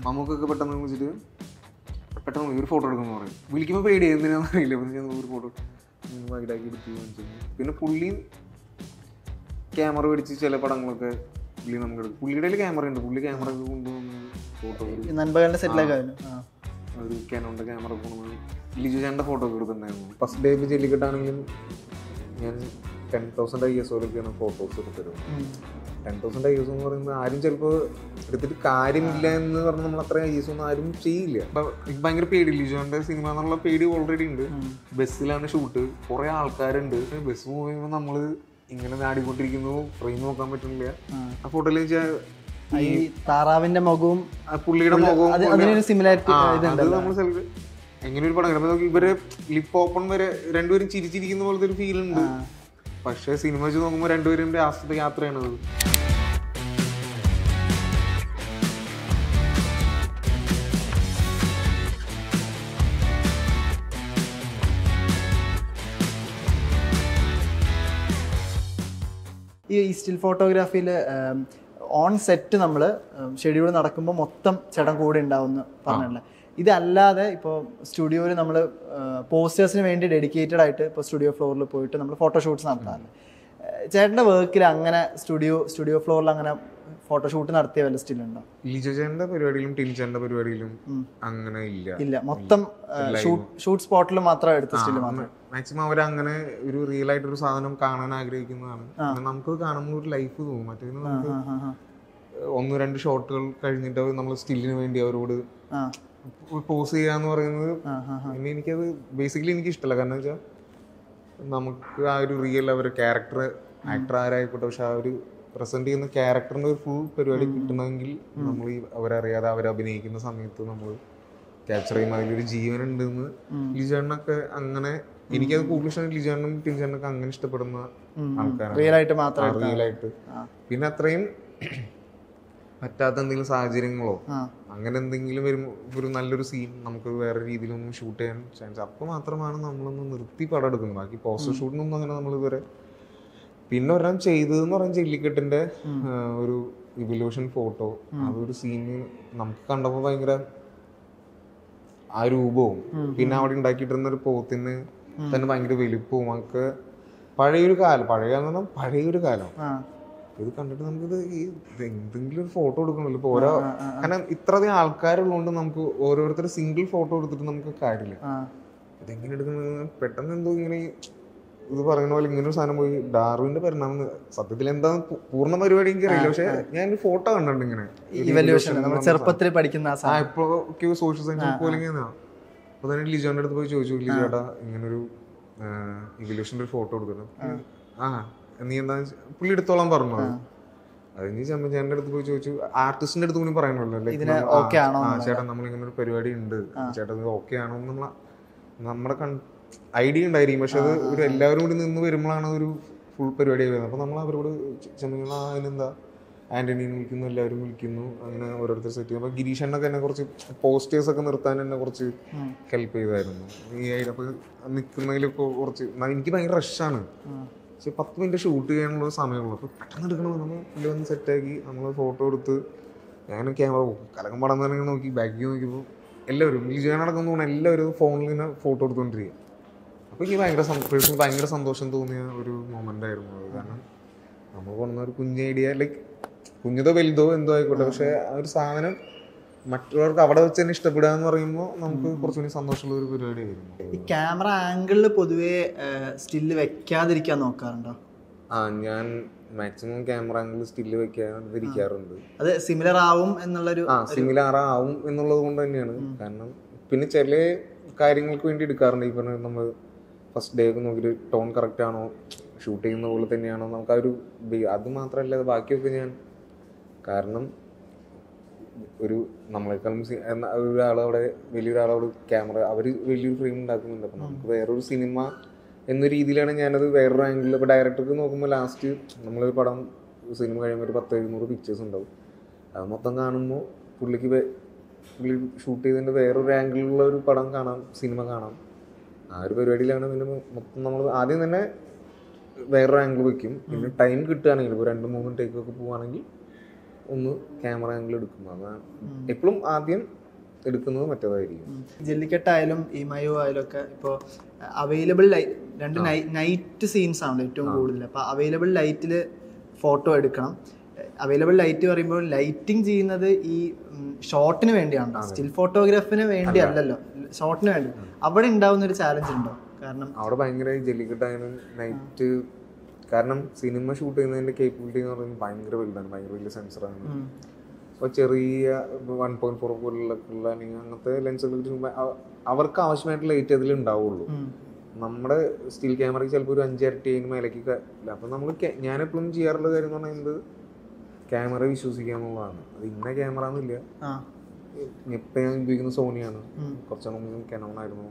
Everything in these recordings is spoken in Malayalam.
നമുക്കൊക്കെ പെട്ടെന്ന് വിളിച്ചിട്ട് പെട്ടെന്ന് വിളി, ഒരു ഫോട്ടോ എടുക്കുന്നു പറയും വിളിക്കുമ്പോൾ പേടി എന്തിനാന്ന് അറിയില്ല പിന്നെ ഞങ്ങൾ ഒരു ഫോട്ടോ വൈഡാക്കി എടുത്ത് കാണിച്ചു തന്നു. പിന്നെ പുള്ളി ക്യാമറ പിടിച്ച് ചില പടങ്ങളൊക്കെ പുള്ളി നമുക്ക് എടുക്കും പുള്ളിയുടെ ക്യാമറ ഉണ്ട് പുള്ളി ക്യാമറ ഒക്കെ കൊണ്ടുവന്ന് ഫോട്ടോ ഈ നൻപകലിന്റെ സെറ്റിലൊക്കെ ആയിരുന്നു ആ ഒരു ക്യാനോന്റെ ക്യാമറ കൊണ്ടുവന്ന് ലിജു ചേട്ടൻ്റെ ഫോട്ടോ ഒക്കെ എടുത്തിട്ടുണ്ടായിരുന്നു ഫസ്റ്റ് ഡേ ജെല്ലിക്കെട്ടാണെങ്കിലും ഞാൻ ടെൻ തൗസൻഡ് ഐ എസ് ഒക്കെയാണ് ഫോട്ടോസ് എടുത്തത് ടെൻ തൗസൻഡ് ഐ എസ് എന്ന് പറയുന്നത് ആരും ചിലപ്പോൾ എടുത്തിട്ട് കാര്യമില്ല എന്ന് പറഞ്ഞ് നമ്മൾ അത്ര ഐ എസ് ഒന്നും ആരും ചെയ്യില്ല അപ്പൊ എനിക്ക് ഭയങ്കര പേടി ലിജോന്റെ സിനിമ എന്നുള്ള പേടി ഓൾറെഡി ഉണ്ട് ബസ്സിലാണ് ഷൂട്ട് കുറെ ആൾക്കാരുണ്ട് ബസ് മൂവ് ചെയ്യുമ്പോൾ നമ്മള് ഇങ്ങനെ നാടിക്കൊണ്ടിരിക്കുന്നു ഫ്രെയിം നോക്കാൻ പറ്റുന്നില്ല ആ ഫോട്ടോയിൽ വെച്ചാൽ ഈ താറാവിന്റെ മുഖവും ആ പുള്ളിയുടെ മുഖവും അത് അതിനൊരു സിമിലാരിറ്റി ആ, അത് നമ്മൾ സെൽഫ് എങ്ങനെ ഒരു പടം കിട്ടും നോക്കി ഇവര് ലിപ്പ് ഓപ്പൺ വരെ രണ്ടുപേരും ചിരിച്ചിരിക്കുന്ന പോലത്തെ ഒരു ഫീൽ ഉണ്ട് പക്ഷേ സിനിമ വെച്ച് നോക്കുമ്പോൾ രണ്ടുപേരും ലാസ്റ്റത്തെ യാത്രയാണത് ഈ സ്റ്റിൽ ഫോട്ടോഗ്രാഫിയിൽ ഓൺ സെറ്റ് നമ്മൾ ഷെഡ്യൂൾ നടക്കുമ്പോൾ മൊത്തം ചേട്ടൻ കൂടെ ഉണ്ടാവുമെന്ന് പറഞ്ഞിട്ടുള്ളത് ഇതല്ലാതെ ഇപ്പോൾ സ്റ്റുഡിയോയിൽ നമ്മൾ പോസ്റ്റേഴ്സിന് വേണ്ടി ഡെഡിക്കേറ്റഡ് ആയിട്ട് ഇപ്പോൾ സ്റ്റുഡിയോ ഫ്ലോറിൽ പോയിട്ട് നമ്മൾ ഫോട്ടോഷൂട്ട്സ് നടത്താറുണ്ട് ഏഹ് ചേട്ടൻ്റെ വർക്കിൽ അങ്ങനെ സ്റ്റുഡിയോ സ്റ്റുഡിയോ ഫ്ലോറിൽ അങ്ങനെ ഫോട്ടോഷൂട്ട് നടത്തിയ വല്ല സ്റ്റിൽ ഉണ്ടോ ലിജോ ചേട്ടന്റെ പരിപാടിയിലും ടിൻചേട്ടന്റെ പരിപാടിയിലും അങ്ങനെ ഇല്ല ഇല്ല മൊത്തം ഷൂട്ട് ഷൂട്ട് സ്പോട്ടിൽ മാത്രം എടുത്ത സ്റ്റിൽ മാത്രം മാക്സിമം അവർ അങ്ങനെ ഒരു റിയൽ ആയിട്ടൊരു സാധനം കാണാൻ ആഗ്രഹിക്കുന്നതാണ് പിന്നെ നമുക്കത് കാണുമ്പോൾ ഒരു ലൈഫ് തോന്നും മറ്റേത് നമുക്ക് ആ, ആ, ഒന്ന് രണ്ട് ഷോട്ടുകൾ കഴിഞ്ഞിട്ട് നമ്മൾ സ്റ്റില്ലിന് വേണ്ടി അവരോട് ആ, പോസ് ചെയ്യാന്ന് പറയുന്നത് ആ, ആ, ആ. പിന്നെ എനിക്കത് ബേസിക്കലി എനിക്ക് ഇഷ്ടമല്ല കാരണം വെച്ചാൽ നമുക്ക് ആ ഒരു റിയൽ അവർ ക്യാരക്ടർ ആക്ടർ ആരായിക്കോട്ടെ പക്ഷെ ആ ഒരു പ്രസന്റ് ചെയ്യുന്ന ക്യാരക്ടറിന്റെ ഒരു ഫുൾ പരിപാടി കിട്ടണമെങ്കിൽ നമ്മൾ ഈ അവരറിയാതെ അവർ അഭിനയിക്കുന്ന സമയത്ത് നമ്മൾ ക്യാപ്ചർ ചെയ്യുമ്പോൾ അതിലൊരു ജീവൻ ഉണ്ടെന്ന് ലിജാണ്ണൊക്കെ അങ്ങനെ എനിക്കത് കൂടുതൽ ഇഷ്ടം ലിജാണ്ണും ടിൻചാണ്ണൊക്കെ അങ്ങനെ ഇഷ്ടപ്പെടുന്ന ആൾക്കാരാണ് റിയൽ ആയിട്ട് മാത്രം റിയൽ ആയിട്ട് പിന്നെ അത്രയും പറ്റാത്ത എന്തെങ്കിലും സാഹചര്യങ്ങളോ ആ അങ്ങനെ എന്തെങ്കിലും വരുമ്പോൾ ഒരു നല്ലൊരു സീൻ നമുക്ക് വേറെ രീതിയിലൊന്നും ഷൂട്ട് ചെയ്യാൻ ചാൻസ് അപ്പോൾ മാത്രമാണ് നമ്മളൊന്ന് നിർത്തി പടം എടുക്കുന്നത് ബാക്കി പോസ്റ്റർ ഷൂട്ടിനൊന്നും അങ്ങനെ നമ്മൾ ഇതുവരെ പിന്നെ ഒരെണ്ണം ചെയ്തതെന്ന് പറഞ്ഞാൽ ജെല്ലിക്കെട്ടിന്റെ ആ, ഒരു ഇവല്യൂഷൻ ഫോട്ടോ അതൊരു സീന് നമുക്ക് കണ്ടപ്പോൾ ഭയങ്കര ആ രൂപവും പിന്നെ അവിടെ ഉണ്ടാക്കിയിട്ടിരുന്ന ഒരു പോത്തിന് തന്നെ ഭയങ്കര വലിപ്പവും ഒക്കെ പഴയൊരു കാലം പഴയ കാലം എന്ന് പറഞ്ഞാൽ പഴയൊരു കാലം ആ ഇത് കണ്ടിട്ട് നമുക്കിത് ഈ ഇത് എന്തെങ്കിലും ഒരു ഫോട്ടോ എടുക്കണമല്ലോ ഇപ്പൊ ഓരോ കാരണം ഇത്രയധികം ആൾക്കാരുള്ളതുകൊണ്ട് നമുക്ക് ഓരോരുത്തർ സിംഗിൾ ഫോട്ടോ എടുത്തിട്ട് നമുക്ക് കാര്യമില്ല ആ ഇതെങ്ങനെ എടുക്കുന്നത് പെട്ടെന്ന് എന്തോ ഇങ്ങനെ ഈ ഇത് പറയുന്ന പോലെ ഇങ്ങനെ ഒരു സാധനം പോയി ഡാർവിന്റെ പരിണാമം സത്യത്തിൽ എന്താ പൂർണ്ണ പരിപാടി എനിക്ക് അറിയില്ല പക്ഷെ ഞാൻ ഒരു ഫോട്ടോ കണ്ടിട്ടുണ്ട് ഇങ്ങനെ ഇവല്യൂഷൻ നമ്മൾ ചെറുപ്പത്തിൽ പഠിക്കുന്ന ആ ആ സാധനം ഇപ്പൊ സോഷ്യൽ സയൻസ് പോലെ ഇങ്ങനെ അപ്പൊ തന്നെ ലിജോന്റെ അടുത്ത് പോയി ചോദിച്ചു ലിജോട്ടാ ഇങ്ങനൊരു ഇവല്യൂഷന്റെ ഒരു ഫോട്ടോ എടുക്കണം ആ നീ എന്താ പുള്ളി എടുത്തോളാൻ പറഞ്ഞു അത് അത് നീ ചെമ്മച്ചാന്റെ അടുത്ത് പോയി ചോദിച്ചു ആർട്ടിസ്റ്റിന്റെ അടുത്ത് കൂടി പറയണല്ലോ like ഇതിന് നമ്മ- ആ, okay ആണോ ആ, ചേട്ടാ നമ്മൾ ഇങ്ങനെ ഒരു പരിപാടി ഉണ്ട് ചേട്ടാ ഇത് ഓക്കെ ആണോ എന്ന് നമ്മളെ നമ്മുടെ ഐഡിയ ഉണ്ടായിരിക്കും പക്ഷെ അത് ഒരു എല്ലാവരും കൂടി നിന്ന് വരുമ്പോഴാണ് ഒരു ഫുൾ പരിപാടി വരുന്നത് അപ്പൊ നമ്മൾ അവരോട് ചെമ്മങ്ങൾ അതിനെന്താ ആന്റണീനെ വിളിക്കുന്നു എല്ലാവരും വിളിക്കുന്നു അങ്ങനെ ഓരോരുത്തർ സെറ്റ് ചെയ്യും അപ്പൊ ഗിരീഷണ്ണൊക്കെ എന്നെ കുറച്ച് പോസ്റ്റേഴ്സ് ഒക്കെ നിർത്താൻ എന്നെ കുറച്ച് ഹെൽപ്പ് ചെയ്തായിരുന്നു ഈ ഐഡിയ അപ്പൊ നിൽക്കുന്നതിലൊക്കെ കുറച്ച് ന- എനിക്ക് ഭയങ്കര റഷാണ് പക്ഷെ പത്ത് മിനിറ്റ് ഷൂട്ട് ചെയ്യാനുള്ള ഒരു സമയമുള്ളൂ അപ്പോൾ പെട്ടെന്ന് എടുക്കണം നമ്മൾ പുള്ളി വന്ന് സെറ്റാക്കി നമ്മൾ ഫോട്ടോ എടുത്ത് ഞാൻ ക്യാമറ കലകം പടം തന്നെ ഇങ്ങനെ നോക്കി ബാക്കി നോക്കിയപ്പോൾ എല്ലാവരും ഈ ചെയ്യാനടക്കം തോന്നുന്നു എല്ലാവരും ഫോണിൽ ഇങ്ങനെ ഫോട്ടോ എടുത്തുകൊണ്ടിരിക്കുക അപ്പോൾ എനിക്ക് ഭയങ്കര പേഴ്സണൽ ഭയങ്കര സന്തോഷം തോന്നിയ ഒരു മൊമെൻ്റ് ആയിരുന്നു അത് കാരണം നമ്മൾ കൊണ്ടുവന്ന ഒരു കുഞ്ഞ് ഐഡിയ ലൈക്ക് കുഞ്ഞതോ വലുതോ എന്തോ ആയിക്കോട്ടെ പക്ഷേ ആ ഒരു സാധനം മറ്റുള്ളവർക്ക് അവിടെ വെച്ച് തന്നെ ഇഷ്ടപ്പെടുക എന്ന് പറയുമ്പോൾ നമുക്ക് കുറച്ചുകൂടി സന്തോഷമുള്ള ഒരു പരിപാടിയായിരുന്നു ഈ ക്യാമറ ആംഗിളിൽ പൊതുവേ സ്റ്റില്ല് വെക്കാതിരിക്കാൻ നോക്കാറുണ്ടോ ആ ഞാൻ മാക്സിമം ക്യാമറ ആംഗിൾ സ്റ്റില്ല് വെക്കാതിരിക്കാറുണ്ട് അത് സിമിലർ ആവും എന്നുള്ളൊരു ആ സിമിലാർ ആവും എന്നുള്ളത് കൊണ്ട് തന്നെയാണ് കാരണം പിന്നെ ചില കാര്യങ്ങൾക്ക് വേണ്ടി എടുക്കാറുണ്ട് ഈ പറഞ്ഞ നമ്മൾ ഫസ്റ്റ് ഡേ ഒക്കെ നോക്കിയിട്ട് ടോൺ കറക്റ്റ് ആണോ ഷൂട്ട് ചെയ്യുന്ന പോലെ തന്നെയാണോ നമുക്ക് ആ ഒരു ബി- അത് മാത്രമല്ല ബാക്കിയൊക്കെ ഞാൻ കാരണം ഒരു നമ്മളെക്കാളും സി- എന്ന- ഒരാളവിടെ വലിയൊരാളോട് ക്യാമറ അവർ വലിയൊരു ഫ്രെയിം ഉണ്ടാക്കുന്നുണ്ട് അപ്പം നമുക്ക് വേറൊരു സിനിമ എന്ന രീതിയിലാണ് ഞാനത് വേറൊരു ആംഗിളിൽ ഇപ്പോൾ ഡയറക്ടർക്ക് നോക്കുമ്പോൾ ലാസ്റ്റ് നമ്മളൊരു പടം സിനിമ കഴിയുമ്പോൾ ഒരു പത്ത് എഴുന്നൂറ് പിക്ചേഴ്സ് ഉണ്ടാവും അത് മൊത്തം കാണുമ്പോൾ പുള്ളിക്ക് വേ- പുള്ളി ഷൂട്ട് ചെയ്തതിൻ്റെ വേറൊരു ആംഗിളിലുള്ള ഒരു പടം കാണാം സിനിമ കാണാം ആ ഒരു പരിപാടിയിലാണ് പിന്നെ മൊത്തം നമ്മൾ ആദ്യം തന്നെ വേറൊരു ആംഗിൾ വെക്കും പിന്നെ ടൈം കിട്ടുകയാണെങ്കിൽ ഇപ്പോൾ രണ്ട് മൂന്ന് ടേക്കൊക്കെ പോവുകയാണെങ്കിൽ ഒന്ന് ക്യാമറ ആംഗിൾ എടുക്കും അതാണ് എപ്പോഴും ആദ്യം എടുക്കുന്നത് മറ്റേതായിരിക്കും ജെല്ലിക്കെട്ടായാലും ഈ മയോ ആയാലും ഒക്കെ ഇപ്പോൾ അവൈലബിൾ ലൈറ്റ് രണ്ട് നൈറ്റ് സീൻസ് ആണ് ഏറ്റവും കൂടുതൽ അപ്പോൾ അവൈലബിൾ ലൈറ്റിൽ ഫോട്ടോ എടുക്കണം അവൈലബിൾ ലൈറ്റ് പറയുമ്പോൾ ലൈറ്റിംഗ് ചെയ്യുന്നത് ഈ ഷോട്ടിന് വേണ്ടിയാണ് സ്റ്റിൽ ഫോട്ടോഗ്രാഫിന് വേണ്ടി അല്ലല്ലോ ഷോട്ടിന് വേണ്ടി അവിടെ ഉണ്ടാവുന്ന ഒരു ചാലഞ്ച് ഉണ്ടോ കാരണം അവിടെ ഭയങ്കര ജെല്ലിക്കെട്ടായാലും നൈറ്റ് കാരണം സിനിമ ഷൂട്ട് ചെയ്യുന്നതിന്റെ കേപ്പബിലിറ്റി എന്ന് പറയുന്നത് ഭയങ്കര വലുതാണ് ഭയങ്കര വലിയ സെൻസറാണ് ഉം, അപ്പോൾ ചെറിയ വൺ പോയിന്റ് ഫോർ പോലുള്ള അല്ലെങ്കിൽ അങ്ങനത്തെ ലെൻസുകൾ അവർക്ക് ആവശ്യമായിട്ട് ലൈറ്റ് അതിൽ ഉണ്ടാവുള്ളൂ ഉം, നമ്മുടെ സ്റ്റിൽ ക്യാമറയ്ക്ക് ചിലപ്പോൾ ഒരു അഞ്ചിരട്ടി അതിന് മേലേക്ക് ക- ഇല്ല അപ്പം നമ്മൾ ഞാൻ എപ്പോഴും ചെയ്യാറുള്ള കാര്യം എന്ന് പറയുന്നത് ക്യാമറ വിശ്വസിക്കുക എന്നുള്ളതാണ് അത് ഇന്ന ക്യാമറ എന്നില്ല ആ ഇപ്പം ഞാൻ ഉപയോഗിക്കുന്ന സോണിയാണ് ഉം. കുറച്ചാണ് മുമ്പ് കനോൺ ആയിരുന്നു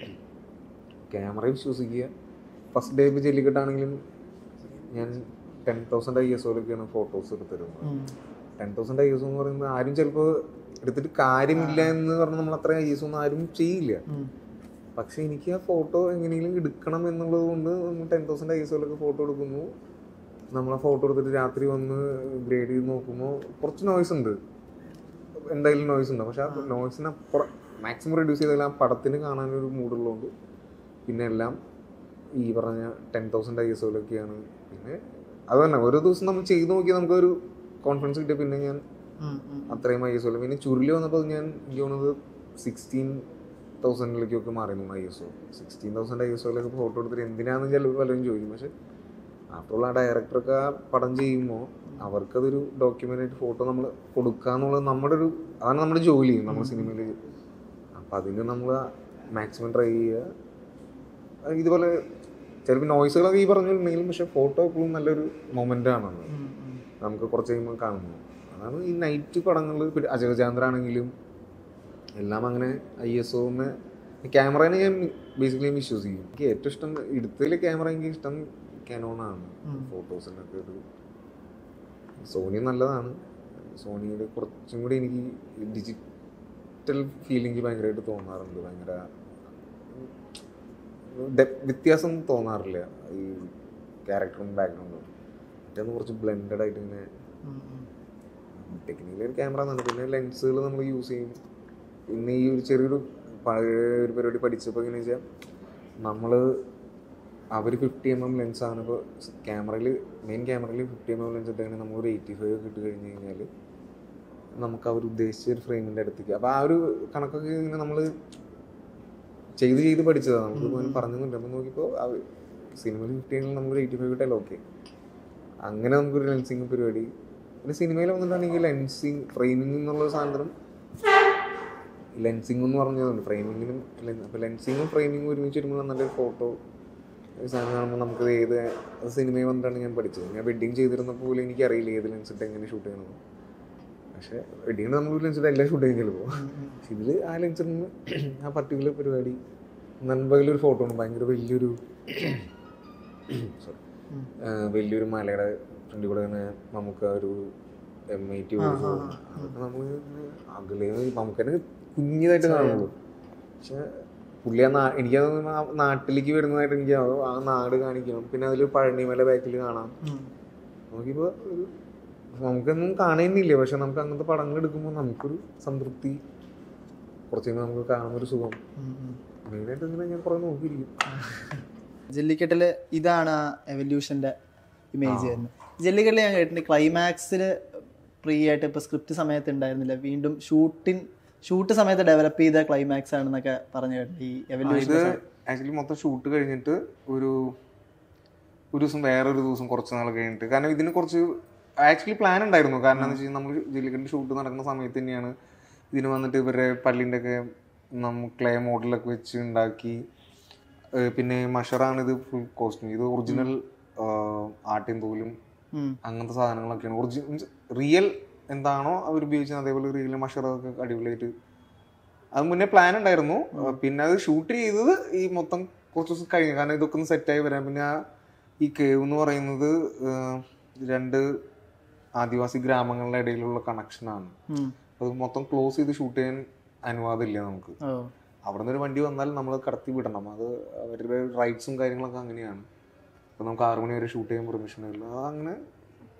ക്യാമറ വിശ്വസിക്കുക ഫസ്റ്റ് ഡേ ഇപ്പോൾ ജെല്ലിക്കെട്ടാണെങ്കിലും ഞാൻ ടെൻ തൗസൻഡ് ഐ എസ് ഒയിലൊക്കെയാണ് ഫോട്ടോസ് എടുത്തിരുന്നത് ഉം, ടെൻ തൗസൻഡ് ഐ എസ് എന്ന് പറയുന്നത് ആരും ചിലപ്പോൾ എടുത്തിട്ട് കാര്യമില്ല എന്ന് പറഞ്ഞ് നമ്മൾ അത്ര ഐ എസ് ഒന്നും ആരും ചെയ്യില്ല ഉം, പക്ഷെ എനിക്ക് ആ ഫോട്ടോ എങ്ങനെയെങ്കിലും എടുക്കണം എന്നുള്ളത് കൊണ്ട് നമ്മൾ ടെൻ തൗസൻഡ് ഐ എസ് ഒയിലൊക്കെ ഫോട്ടോ എടുക്കുന്നു നമ്മൾ ആ ഫോട്ടോ എടുത്തിട്ട് രാത്രി വന്ന് ഗ്രേഡ് ചെയ്ത് നോക്കുമ്പോൾ കുറച്ച് നോയ്സ് ഉണ്ട് എന്തായാലും നോയ്സ് ഉണ്ട് പക്ഷെ ആ നോയ്സിന് അപ്പുറം മാക്സിമം റെഡ്യൂസ് ചെയ്താൽ ആ പടത്തിന് കാണാനൊരു മൂഡുള്ളതുകൊണ്ട് പിന്നെ എല്ലാം ഈ പറഞ്ഞ ടെൻ തൗസൻഡ് ഐ എസ് ഒയിലൊക്കെയാണ് പിന്നെ അത് തന്നെ ഓരോ ദിവസം നമ്മൾ ചെയ്ത് നോക്കിയാൽ നമുക്കൊരു കോൺഫിഡൻസ് കിട്ടിയ പിന്നെ ഞാൻ ഉം, ഉം. അത്രയും ഐ എസ് ഒ പിന്നെ ചുരുളി വന്നപ്പോൾ ഞാൻ എനിക്ക് തോന്നുന്നത് സിക്സ്റ്റീൻ തൗസൻഡിലേക്കൊക്കെ മാറിയിരുന്നു I S O sixteen thousand I S ഒയിലൊക്കെ ഫോട്ടോ എടുത്തിട്ട് എന്തിനാന്ന് ചിലപ്പോൾ പലരും ചോദിക്കും പക്ഷെ ആഫ്റ്റർ ഓൾ ആ ഡയറക്ടറൊക്കെ ആ പടം ചെയ്യുമ്പോൾ അവർക്കതൊരു ഡോക്യുമെൻ്റ് ഫോട്ടോ നമ്മൾ കൊടുക്കുക എന്നുള്ളത് നമ്മുടെ ഒരു അതാണ് നമ്മുടെ ജോലി നമ്മുടെ സിനിമയിൽ അപ്പം അതിന് നമ്മൾ മാക്സിമം ട്രൈ ചെയ്യുക അത് ഇതുപോലെ ചിലപ്പോൾ നോയ്സുകളൊക്കെ ഈ പറഞ്ഞിട്ടുണ്ടെങ്കിലും പക്ഷെ ഫോട്ടോ എപ്പോഴും നല്ലൊരു മൊമെൻ്റ് ആണത് ഉം, ഉം. നമുക്ക് കുറച്ച് കഴിയുമ്പോൾ കാണുന്നു അതാണ് ഈ നൈറ്റ് പടങ്ങൾ അജയചാന്ദ്ര ആണെങ്കിലും എല്ലാം അങ്ങനെ ഐ എസ് ഒന്ന് ക്യാമറേനെ ഞാൻ ബേസിക്കലി വിശ്വസിക്കും എനിക്ക് ഏറ്റവും ഇഷ്ടം എടുത്തതിൽ ക്യാമറ എനിക്ക് ഇഷ്ടം കനോണാണ് ഉം. ഫോട്ടോസിനൊക്കെ ഒരു സോണി നല്ലതാണ് സോണിയുടെ കുറച്ചും കൂടി എനിക്ക് ഡിജിറ്റൽ ഫീലിംഗ് ഭയങ്കരമായിട്ട് തോന്നാറുണ്ട് ഭയങ്കര ഡെപ് വ്യത്യാസം തോന്നാറില്ല ഈ ക്യാരക്ടറും ബാക്ക്ഗ്രൗണ്ടും മറ്റൊന്ന് കുറച്ച് ബ്ലെൻഡഡ് ആയിട്ട് ഇങ്ങനെ ഉം, ഉം. ടെക്നിക്കലി ഒരു ക്യാമറ എന്നാണ് പിന്നെ ലെൻസുകൾ നമ്മൾ യൂസ് ചെയ്യും പിന്നെ ഈ ഒരു ചെറിയൊരു പഴയ ഒരു പരിപാടി പഠിച്ചപ്പോൾ എങ്ങനെയാ വെച്ചാൽ നമ്മൾ അവർ ഫിഫ്റ്റി എം എം ലെൻസാണ് ഇപ്പോൾ ക്യാമറയിൽ മെയിൻ ക്യാമറയിൽ ഫിഫ്റ്റി എം എം ലെൻസ് ഇട്ടാണെങ്കിൽ നമ്മൾ ഒരു എയ്റ്റി ഫൈവ് ഒക്കെ ഇട്ട് കഴിഞ്ഞ് കഴിഞ്ഞാൽ നമുക്ക് അവർ ഉദ്ദേശിച്ച ഒരു ഫ്രെയിമിൻ്റെ അടുത്തേക്ക് അപ്പോൾ ആ ഒരു കണക്കൊക്കെ ഇങ്ങനെ നമ്മൾ ചെയ്ത് ചെയ്ത് പഠിച്ചതാണ് നമുക്ക് ഇങ്ങനെ പറഞ്ഞുന്നുണ്ട് അപ്പോൾ നോക്കിയപ്പോൾ സിനിമയിൽ ഫിഫ്റ്റി എം നമ്മൾ എയ്റ്റി ഫൈവ് ഇട്ടാലും ഓക്കെ അങ്ങനെ നമുക്കൊരു ലെൻസിങ് പരിപാടി പിന്നെ സിനിമയിൽ വന്നിട്ടാണെങ്കിൽ ലെൻസിങ് ഫ്രെയിമിംഗ് എന്നുള്ള സാധനം ലെൻസിങ് എന്ന് പറഞ്ഞതുണ്ട് ഫ്രെയിമിങ്ങിനും അപ്പോൾ ലെൻസിങ്ങും ഫ്രെയിമിങ്ങും ഒരുമിച്ച് വരുമ്പോൾ നല്ലൊരു ഫോട്ടോ സാധനം കാണുമ്പോൾ നമുക്ക് ഏത് അത് സിനിമയിൽ വന്നിട്ടാണ് ഞാൻ പഠിച്ചത് ഞാൻ വെഡിങ് ചെയ്തിരുന്നപ്പോൾ പോലും എനിക്കറിയില്ല ഏത് ലെൻസ് ഇട്ട് എങ്ങനെ ഷൂട്ട് ചെയ്യണമെന്ന് പക്ഷേ വെഡിങ്ങിന് നമ്മൾ ലെൻസ് ഇട്ട് എല്ലാം ഷൂട്ട് ചെയ്യും ചിലപ്പോൾ പക്ഷെ ഇതിൽ ആ ലെൻസിൽ നിന്ന് ആ പർട്ടിക്കുലർ പരിപാടി നൻപകലൊരു ഫോട്ടോ ഉണ്ട് ഭയങ്കര വലിയൊരു സോറി ഉം. വലിയൊരു മലയുടെ ഫ്രണ്ടിൽ കൂടെ ഇങ്ങനെ നമുക്ക് ആ ഒരു എം ഐ ടി അതൊക്കെ നമ്മൾ അകലെ നമുക്ക് തന്നെ കുഞ്ഞിതായിട്ട് കാണുള്ളൂ പക്ഷെ പുള്ളി ആ നാ എനിക്കത് ആ നാട്ടിലേക്ക് വരുന്നതായിട്ട് എനിക്ക് ആ- ആ നാട് കാണിക്കണം പിന്നെ അതിൽ പഴനിമല ബാക്കിൽ കാണാം ഉം. നമുക്കിപ്പോൾ ഒരു നമുക്കൊന്നും കാണുന്നില്ല പക്ഷെ നമുക്ക് അങ്ങനത്തെ പടങ്ങൾ എടുക്കുമ്പോൾ നമുക്കൊരു സംതൃപ്തി കുറച്ച് കഴിയുമ്പോൾ നമുക്ക് കാണുന്ന ഒരു സുഖം ഉം, ഉം. മെയിനായിട്ട് ഇങ്ങനെ ഞാൻ കുറേ നോക്കിയിരിക്കും ജല്ലിക്കെട്ടില് ഇതാണ് ആ എവല്യൂഷന്റെ ഇമേജ് വരുന്നത് ജല്ലിക്കെട്ടിൽ ഞാൻ കേട്ടിട്ടുണ്ട് ക്ലൈമാക്സിൽ ഫ്രീ ആയിട്ട് ഇപ്പൊ സ്ക്രിപ്റ്റ് സമയത്ത് ഉണ്ടായിരുന്നില്ല വീണ്ടും ഷൂട്ടിൻ ഷൂട്ട് സമയത്ത് ഡെവലപ്പ് ചെയ്ത ക്ലൈമാക്സ് ആണെന്നൊക്കെ പറഞ്ഞു കേട്ടിട്ടുണ്ട് ഈ ഇത് എവല്യൂഷൻ ആക്ച്വലി മൊത്തം ഷൂട്ട് കഴിഞ്ഞിട്ട് ഒരു ഒരു ദിവസം വേറൊരു ദിവസം കുറച്ച് നാൾ കഴിഞ്ഞിട്ട് കാരണം ഇതിന് കുറച്ച് ആക്ച്വലി പ്ലാൻ ഉണ്ടായിരുന്നു കാരണം എന്താ വെച്ചാൽ നമ്മൾ ജില്ലിക്കലിൻ്റെ ഷൂട്ട് നടക്കുന്ന സമയത്ത് തന്നെയാണ് ഇതിന് വന്നിട്ട് ഇവരുടെ പള്ളിൻ്റെ ഒക്കെ നമ്മൾ ക്ലേ മോഡലൊക്കെ വെച്ച് ഉണ്ടാക്കി ഏഹ് പിന്നെ മഷറാണ് ഇത് ഫുൾ കോസ്റ്റ്യൂം ഇത് ഒറിജിനൽ ആട്ടിൻ തോലും അങ്ങനത്തെ സാധനങ്ങളൊക്കെയാണ് ഒറിജിനൽ റിയൽ എന്താണോ അവർ ഉപയോഗിച്ചത് അതേപോലെ റിയൽ മഷറൊക്കെ അടിപൊളിയായിട്ട് അത് മുന്നേ പ്ലാൻ ഉണ്ടായിരുന്നു പിന്നെ അത് ഷൂട്ട് ചെയ്തത് ഈ മൊത്തം കുറച്ച് ദിവസം കഴിഞ്ഞു കാരണം ഇതൊക്കെ ഒന്ന് സെറ്റായി വരാൻ പിന്നെ ആ ഈ കേവ് എന്ന് പറയുന്നത് ഏഹ്, രണ്ട് ആദിവാസി ഗ്രാമങ്ങളുടെ ഇടയിലുള്ള കണക്ഷനാണ് അത് മൊത്തം ക്ലോസ് ചെയ്ത് ഷൂട്ട് ചെയ്യാൻ അനുവാദമില്ല നമുക്ക് ഓ അവിടെ നിന്ന് ഒരു വണ്ടി വന്നാൽ നമ്മൾ കടത്തി വിടണം അത് അവരുടെ റൈറ്റ്സും കാര്യങ്ങളൊക്കെ അങ്ങനെയാണ് അപ്പോൾ നമുക്ക് ആറ് മണി വരെ ഷൂട്ട് ചെയ്യാൻ പെർമിഷൻ ഇല്ല അത് അങ്ങനെ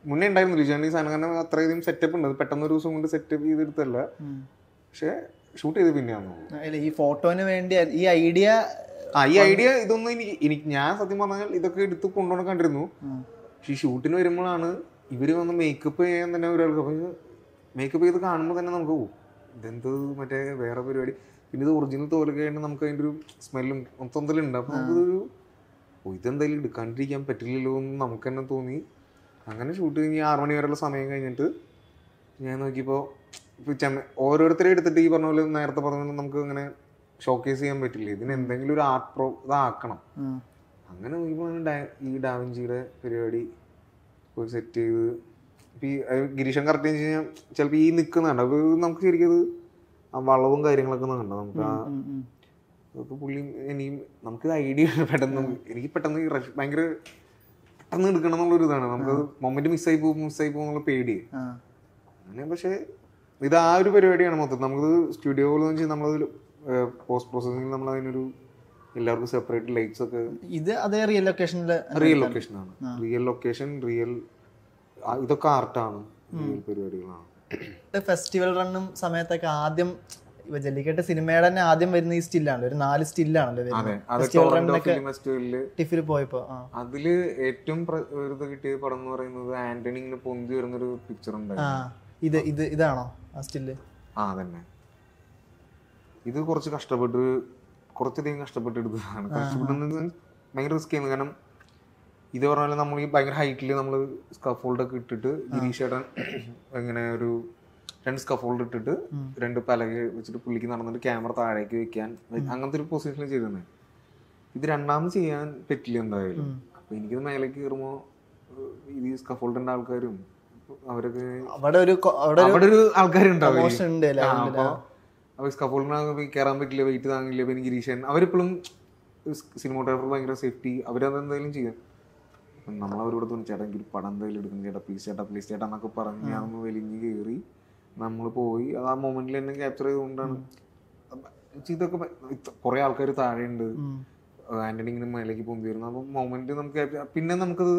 മുന്നേ ഉണ്ടായിരുന്നു ലിജാൻ ഈ സാധനം കാരണം അത്രയധികം സെറ്റപ്പ് ഉണ്ട് അത് പെട്ടെന്ന് ഒരു ദിവസം കൊണ്ട് സെറ്റപ്പ് ചെയ്തെടുത്തല്ല ഉം. പക്ഷെ ഷൂട്ട് ചെയ്ത് പിന്നെയാണ് തോന്നുന്നു അല്ല, ഈ ഫോട്ടോന് വേണ്ടി ഈ ഐഡിയ ആ ഈ ഐഡിയ ഇതൊന്നും എനിക്ക് എനിക്ക് ഞാൻ സത്യം പറഞ്ഞാൽ ഇതൊക്കെ എടുത്ത് കൊണ്ടുപോകണം കണ്ടിരുന്നു പക്ഷെ ഈ ഷൂട്ടിന് വരുമ്പോഴാണ് ഇവര് വന്ന് മേക്കപ്പ് ചെയ്യാൻ തന്നെ ഒരാൾക്ക് അപ്പൊ മേക്കപ്പ് ചെയ്ത് കാണുമ്പോൾ തന്നെ നമുക്ക് പോകും ഇതെന്ത് മറ്റേ വേറെ പരിപാടി പിന്നെ ഇത് ഒറിജിനൽ തോലൊക്കെ ആയിട്ട് നമുക്ക് അതിൻ്റെ ഒരു സ്മെല്ലും മൊത്തത്തിലുണ്ട് അപ്പൊ നമുക്കിതൊരു ഓ ഇതെന്തായാലും എടുക്കാണ്ടിരിക്കാൻ പറ്റില്ലല്ലോ എന്ന് നമുക്ക് തന്നെ തോന്നി അങ്ങനെ ഷൂട്ട് കഴിഞ്ഞ് ആറ് മണി വരെയുള്ള സമയം കഴിഞ്ഞിട്ട് ഞാൻ നോക്കിയപ്പോൾ ഇപ്പോൾ ചെമ്മ ഓരോരുത്തരെ എടുത്തിട്ട് ഈ പറഞ്ഞ പോലെ നേരത്തെ പറഞ്ഞ പോലെ നമുക്ക് ഇങ്ങനെ ഷോക്കേസ് ചെയ്യാൻ പറ്റില്ല ഇതിന് എന്തെങ്കിലും ഒരു ആർട്ട് പ്രോ ഇതാക്കണം അങ്ങനെ നോക്കിയപ്പോൾ ഡാ- ഈ ഡാവിഞ്ചിയുടെ പരിപാടി പോയി സെറ്റ് ചെയ്ത് ഇപ്പം ഈ അത് ഗിരീഷൻ കറക്റ്റ് വെച്ച് കഴിഞ്ഞാൽ ചിലപ്പോൾ ഈ നിൽക്കുന്നുണ്ട് അപ്പോൾ നമുക്ക് ശരിക്കും അത് ആ വളവും കാര്യങ്ങളൊക്കെ ഒന്ന് കണ്ടോ നമുക്ക് ആ അപ്പോൾ പുള്ളി ഇനിയും നമുക്ക് ഐഡിയ പെട്ടെന്ന് നമുക്ക് എനിക്ക് പെട്ടെന്ന് ഈ rush ഭയങ്കര പെട്ടെന്ന് എടുക്കണം എന്നുള്ളൊരു ഇതാണ് നമുക്കത് മൊമെന്റ് മിസ്സായി പോകും മിസ്സായി പോകും എന്നുള്ള പേടി അങ്ങനെ പക്ഷേ ഇത് ആ ഒരു പരിപാടിയാണ് മൊത്തം നമുക്ക് സ്റ്റുഡിയോയിൽ വെച്ച് നമ്മളത് പോസ്റ്റ് പ്രോസസ്സിംഗ് നമ്മൾ അതിനൊരു എല്ലാവർക്കും സെപ്പറേറ്റ് ലൈറ്റ്സ് ഒക്കെ ഇത് അതേ റിയൽ ലൊക്കേഷനിൽ റിയൽ ലൊക്കേഷൻ ആണ് റിയൽ ലൊക്കേഷൻ റിയൽ ഇതൊക്കെ ആർട്ടാണ് റിയൽ പരിപാടികളാണ് ഫെസ്റ്റിവൽ റണ്ണും സമയത്തൊക്കെ ആദ്യം ഇപ്പൊ ജല്ലിക്കെട്ട് സിനിമയുടെ തന്നെ ആദ്യം വരുന്ന ഈ സ്റ്റില്ലാണല്ലോ ഒരു നാല് സ്റ്റില്ലാണല്ലോ അതെ വരുന്നത് അത് ഫെസ്റ്റിവൽ ടൊറന്റോ റണ്ണിനൊക്കെ ഫിലിം ഫെസ്റ്റിവലില് ടിഫിൽ പോയപ്പോ ആ അതില് ഏറ്റവും പ്ര- ഒരു ഇത് കിട്ടിയ പടം എന്ന് പറയുന്നത് ആന്റണി ഇങ്ങനെ പൊന്തി വരുന്നൊരു പിക്ചർ ആ ഉണ്ടായിരുന്നു ഇത് ഇത് ഇതാണോ ആ സ്റ്റില്ല് ആ തന്നെ ഇത് കുറച്ച് കഷ്ടപ്പെട്ട് കുറച്ചധികം കഷ്ടപ്പെട്ട് എടുത്തതാണ് കഷ്ടപ്പെട്ടെന്ന് ഭയങ്കര റിസ്ക് ചെയ്യുന്നു കാരണം ഇത് പറഞ്ഞാൽ നമ്മൾ ഈ ഭയങ്കര ഹൈറ്റിൽ നമ്മൾ സ്കഫോൾഡ് ഒക്കെ ഇട്ടിട്ട് ഗിരീഷ് ഏട്ടൻ ഇങ്ങനെ ഒരു രണ്ട് സ്കഫോൾഡ് ഇട്ടിട്ട് രണ്ട് പലക വെച്ചിട്ട് പുള്ളിക്ക് നടന്നിട്ട് ക്യാമറ താഴേക്ക് വെക്കാൻ അങ്ങനത്തെ ഒരു പൊസിഷനിൽ ചെയ്തിരുന്നത് ഇത് രണ്ടാമത് ചെയ്യാൻ പറ്റില്ല എന്തായാലും അപ്പൊ എനിക്കിത് മേലേക്ക് കയറുമ്പോ ഇത് ഈ സ്കഫോൾഡിന്റെ ആൾക്കാരും അവരൊക്കെ അവിടെ ഒരു കൊ- അവിടെ ഒരു അവിടെ ഒരു ആൾക്കാരുണ്ടാവും പ്രൊമോഷൻ ഉണ്ട് അല്ലേ അപ്പൊ അവർ സ്കഫോൾഡിനകത്ത് കയറാൻ പറ്റില്ല വെയിറ്റ് താങ്ങില്ല പിന്നെ ഗിരീഷൻ അവരിപ്പോഴും സിനിമോഗ്രാഫർ ഭയങ്കര സേഫ്റ്റി അവരതെന്തായാലും ചെയ്യും അപ്പം നമ്മൾ അവരോട് തോന്നി ചേട്ടാ എനിക്ക് ഒരു പടം എന്തായാലും എടുക്കണം ചേട്ടാ പ്ലീസ് ചേട്ടാ പ്ലീസ് ചേട്ടാ എന്നൊക്കെ പറഞ്ഞ് ഞാനൊന്ന് വലിഞ്ഞ് കയറി നമ്മൾ പോയി അത് ആ മൊമെന്റിൽ തന്നെ ക്യാപ്ചർ ചെയ്തുകൊണ്ടാണ് അപ്പൊ ഇതൊക്കെ ഭ- ഇത്ര- കുറേ ആൾക്കാർ താഴെയുണ്ട് ഉം. ആന്റണി ഇങ്ങനെ മേലേക്ക് പൊന്തി വരുന്നു അപ്പം മൊമെന്റ് നമുക്ക് capture- പിന്നെ നമുക്കത്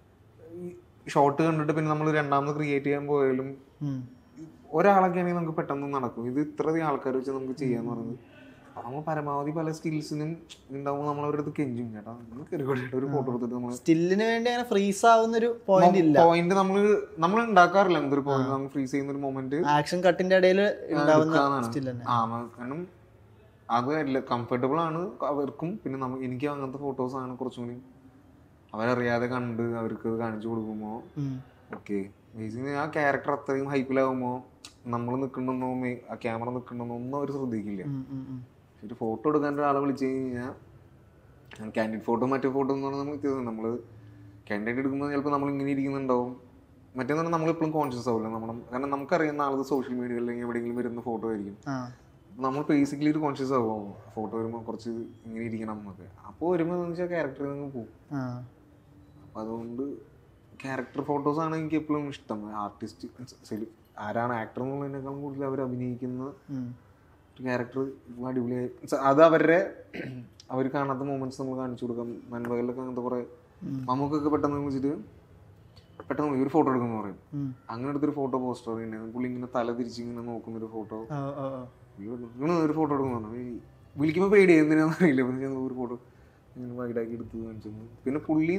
ഷോട്ട് കണ്ടിട്ട് പിന്നെ നമ്മൾ രണ്ടാമത് ക്രിയേറ്റ് ചെയ്യാൻ പോയാലും ഉം. ഒരാളൊക്കെ ആണെങ്കിൽ നമുക്ക് പെട്ടെന്ന് നടക്കും ഇത് ഇത്രയധികം ആൾക്കാർ വെച്ച് നമുക്ക് ചെയ്യാന്ന് പറയുന്നത് അപ്പൊ നമ്മൾ പരമാവധി പല സ്കിൽസിനും ഉണ്ടാവുമ്പോൾ നമ്മൾ അവരുടെ അടുത്ത് കെഞ്ചും ചേട്ടാ ഒന്ന് കയറിക്കോട്ടെ ചേട്ടാ, ഒരു ഫോട്ടോ എടുത്തിട്ട് നമ്മൾ സ്റ്റില്ലിന് വേണ്ടി അങ്ങനെ ഫ്രീസ് ആവുന്ന ഒരു പോയിന്റ് ഇല്ല പോയിന്റ് നമ്മൾ നമ്മൾ ഉണ്ടാക്കാറില്ല എന്തൊരു പോയിന്റ് നമ്മൾ ഫ്രീസ് ചെയ്യുന്ന ഒരു മൊമെന്റ് ആക്ഷൻ കട്ടിന്റെ ഇടയിൽ ഉണ്ടാവുന്ന എടുക്കാന്നാണ്. സ്റ്റിൽ തന്നെ ആ ന- കാരണം അത് അല്ല കംഫർട്ടബിൾ ആണ് അവർക്കും പിന്നെ നമ്മ എനിക്ക് അങ്ങനത്തെ ഫോട്ടോസ് ആണ് കുറച്ചും കൂടി അവരറിയാതെ കണ്ട് അവർക്ക് അത് കാണിച്ചു കൊടുക്കുമ്പോൾ ഉം. ഓക്കെ ബേസിക്കലി ആ ക്യാരക്ടർ അത്രയും ഹൈപ്പിലാകുമ്പോൾ നമ്മൾ നിൽക്കണമെന്നോ മേ- ആ ക്യാമറ നിൽക്കണമെന്നോ ഒന്നും അവർ ശ്രദ്ധിക്കില്ല ഉം, ഉം, ഉം. ഒരു ഫോട്ടോ എടുക്കാൻ ഒരാളെ വിളിച്ചു കഴിഞ്ഞാൽ കാൻഡിഡ് ഫോട്ടോ മറ്റേ ഫോട്ടോ എന്ന് പറഞ്ഞാൽ നമുക്ക് നമ്മൾ കാൻഡിഡേറ്റ് എടുക്കുമ്പോൾ ചിലപ്പോൾ നമ്മൾ ഇങ്ങനെ ഇരിക്കുന്നുണ്ടാവും മറ്റേന്ന് പറഞ്ഞാൽ നമ്മളിപ്പോഴും കോൺഷ്യസ് ആവില്ല നമ്മൾ കാരണം നമുക്കറിയുന്ന ആളത് സോഷ്യൽ മീഡിയ അല്ലെങ്കിൽ എവിടെയെങ്കിലും വരുന്ന ഫോട്ടോ ആയിരിക്കും ആ നമ്മൾ ബേസിക്കലി ഒരു കോൺഷ്യസ് ആവും ഫോട്ടോ വരുമ്പോൾ കുറച്ച് ഇങ്ങനെ ഇരിക്കണം എന്നൊക്കെ അപ്പോൾ വരുമ്പോൾ എന്ന് വെച്ചാൽ ക്യാരക്ടറിൽ നിന്ന് പോകും ആ അപ്പം അതുകൊണ്ട് ക്യാരക്ടർ ഫോട്ടോസ് ആണ് എനിക്ക് എപ്പോഴും ഇഷ്ടം ആർട്ടിസ്റ്റ് ആരാണ് ആക്ടർ എന്നുള്ളതിനേക്കാളും കൂടുതൽ അവർ അഭിനയിക്കുന്ന ഉം. ഒരു ക്യാരക്ടർ അടിപൊളിയായി സ- അത് അവരുടെ അവർ കാണാത്ത മൂമെന്റ്സ് നമ്മൾ കാണിച്ചു കൊടുക്കാം നൻപകലിലൊക്കെ അങ്ങനത്തെ കുറേ മമ്മൂക്കൊക്കെ പെട്ടെന്ന് വിളിച്ചിട്ട് പെട്ടെന്ന് പോയി ഒരു ഫോട്ടോ എടുക്കുന്നു പറയും ഉം. അങ്ങനെ എടുത്തൊരു ഫോട്ടോ പോസ്റ്റർ ഉണ്ടായിരുന്നു പുള്ളി ഇങ്ങനെ തല തിരിച്ച് ഇങ്ങനെ നോക്കുന്ന ഒരു ഫോട്ടോ ആ, ആ, ആ. ഇങ്ങനെ ഒരു ഫോട്ടോ എടുക്കുന്നു പറഞ്ഞു ഈ വിളിക്കുമ്പോൾ പേടി എന്തിനാന്ന് അറിയില്ല പിന്നെ ഞാൻ ഒരു ഫോട്ടോ ഇങ്ങനെ വൈഡാക്കി എടുത്ത് കാണിച്ചു തന്നു. പിന്നെ പുള്ളി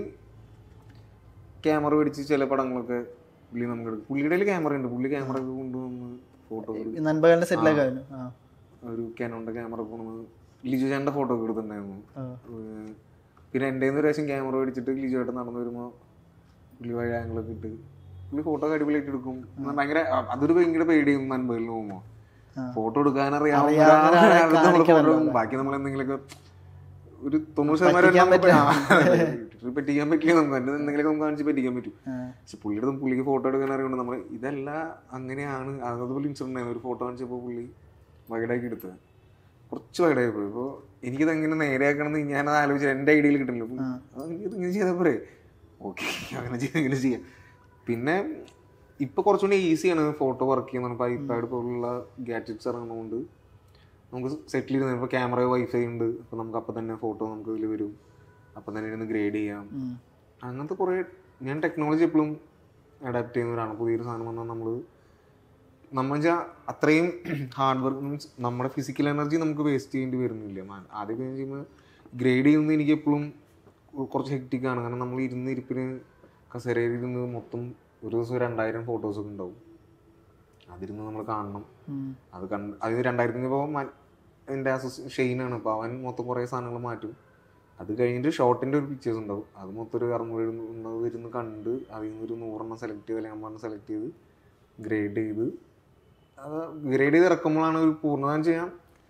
ക്യാമറ പിടിച്ച് ചില പടങ്ങളൊക്കെ പുള്ളി നമുക്ക് എടുക്കും പുള്ളിയുടെ ക്യാമറ ഉണ്ട് പുള്ളി ക്യാമറ ഒക്കെ കൊണ്ടുവന്ന് ഫോട്ടോ ഈ നൻപകലിന്റെ സെറ്റിലൊക്കെ ആയിരുന്നു ആ ഒരു കാനോണിന്റെ ക്യാമറ കൊണ്ടുവന്ന് ലിജു ചേട്ടൻ്റെ ഫോട്ടോ ഒക്കെ എടുത്തിട്ടുണ്ടായിരുന്നു ആ. ഏഹ് പിന്നെ എൻ്റെ ഒരു പ്രാവശ്യം ക്യാമറ മേടിച്ചിട്ട് ലിജു ചേട്ടൻ നടന്നു വരുമ്പോൾ പുള്ളി വഴി ആംഗിളൊക്കെ ഇട്ട് പുള്ളി ഫോട്ടോ ഒക്കെ അടിപൊളിയായിട്ട് എടുക്കും എന്നാ ഭയങ്കര അ- അതൊരു ഭയങ്കര പേടിയും നൻപകലിൽ പോകുമ്പോൾ ആ. ഫോട്ടോ എടുക്കാൻ അറിയാവുന്ന അറിയാവുന്ന ഒരാളെ ഒരാളെ അടുത്ത് നമ്മള് photo കാണിക്കണമല്ലോ എടുക്കും. ബാക്കി നമ്മൾ എന്തെങ്കിലുമൊക്കെ ഒരു തൊണ്ണൂറ് ശതമാനം പറ്റിക്കാൻ നമുക്ക് ആ, പറ്റിക്കാൻ പറ്റില്ല നമുക്ക് അതിന് എന്തെങ്കിലുമൊക്കെ നമുക്ക് കാണിച്ച് പറ്റിക്കാൻ പറ്റും ആ. പക്ഷെ പുള്ളിയുടെ അടുത്ത് പുള്ളിക്ക് ഫോട്ടോ എടുക്കാൻ അറിയുന്നുണ്ട് നമ്മൾ ഇതല്ല അങ്ങനെയാണ് അതുപോലെ ഇൻസിഡന്റ് ആയിരുന്നു ഒരു ഫോട്ടോ കാണിച്ചപ്പോൾ പുള്ളി വൈഡാക്കി എടുത്തത് കുറച്ച് വൈഡായി പോയി അപ്പോൾ എനിക്കിത് എങ്ങനെ നേരെയാക്കണമെന്ന് ഞാനത് ആലോചിച്ചു എൻ്റെ ഐഡിയയിൽ കിട്ടില്ല അത് എനിക്കിത് ഇങ്ങനെ ചെയ്താൽ പോരെ ഓക്കെ അങ്ങനെ ചെയ്യാം ഇങ്ങനെ ചെയ്യാം പിന്നെ ഇപ്പൊ കുറച്ചുകൂടി ഈസിയാണ് ഫോട്ടോ വർക്ക് ചെയ്യുന്നത് ഇപ്പോൾ ഐപാഡ് പോലുള്ള ഗാഡ്ജറ്റ്സ് ഇറങ്ങുന്നതുകൊണ്ട് നമുക്ക് സെറ്റിൽ ചെയ്യുന്നത് ഇപ്പോൾ ക്യാമറ വൈഫൈ ഉണ്ട് അപ്പോൾ നമുക്ക് അപ്പം തന്നെ ഫോട്ടോ നമുക്ക് ഇതിൽ വരും അപ്പം തന്നെ ഇരുന്ന് ഗ്രേഡ് ചെയ്യാം ഉം. അങ്ങനത്തെ കുറേ ഞാൻ ടെക്നോളജി എപ്പോഴും അഡാപ്റ്റ് ചെയ്യുന്നവരാണ് പുതിയൊരു സാധനം വന്നാൽ നമ്മൾ നമ്മൾ വെച്ചാൽ അത്രയും ഹാർഡ് വർക്ക് മീൻസ് നമ്മുടെ ഫിസിക്കൽ എനർജി നമുക്ക് വേസ്റ്റ് ചെയ്യേണ്ടി വരുന്നില്ല മാൻ ആദ്യമൊക്കെ എന്ന് ചെയ്യുമ്പോൾ ഗ്രേഡ് ചെയ്യുന്നത് എനിക്ക് എപ്പോഴും കുറച്ച് ഹെക്റ്റിക്കാണ് കാരണം നമ്മൾ ഇരുന്ന് ഇരിപ്പിന് കസേരയിൽ ഇരുന്ന് മൊത്തം ഒരു ദിവസം രണ്ടായിരം ഫോട്ടോസൊക്കെ ഉണ്ടാവും അതിരുന്ന് നമ്മൾ കാണണം ഉം. അത് കണ്ട് അത് രണ്ടായിരത്തിന് ഇപ്പോൾ എൻ്റെ അസോസി ഷെയ്നാണ് അപ്പോൾ അവൻ മൊത്തം കുറേ സാധനങ്ങൾ മാറ്റും അത് കഴിഞ്ഞിട്ട് ഷോർട്ടിൻ്റെ ഒരു പിക്ചേഴ്സ് ഉണ്ടാവും അത് മൊത്തം ഒരു അറുന്നൂറ് എഴുന്നൂറ് ഇരുന്ന് കണ്ട് അതിൽ നിന്ന് ഒരു നൂറെണ്ണം സെലക്ട് ചെയ്ത് അല്ലെങ്കിൽ അമ്പതെണ്ണം സെലക്ട് ചെയ്ത് ഗ്രേഡ് ചെയ്ത് അത് ഗ്രേഡ് ചെയ്ത് ഇറക്കുമ്പോഴാണ് ഒരു പൂർണ്ണതാനം ചെയ്യാൻ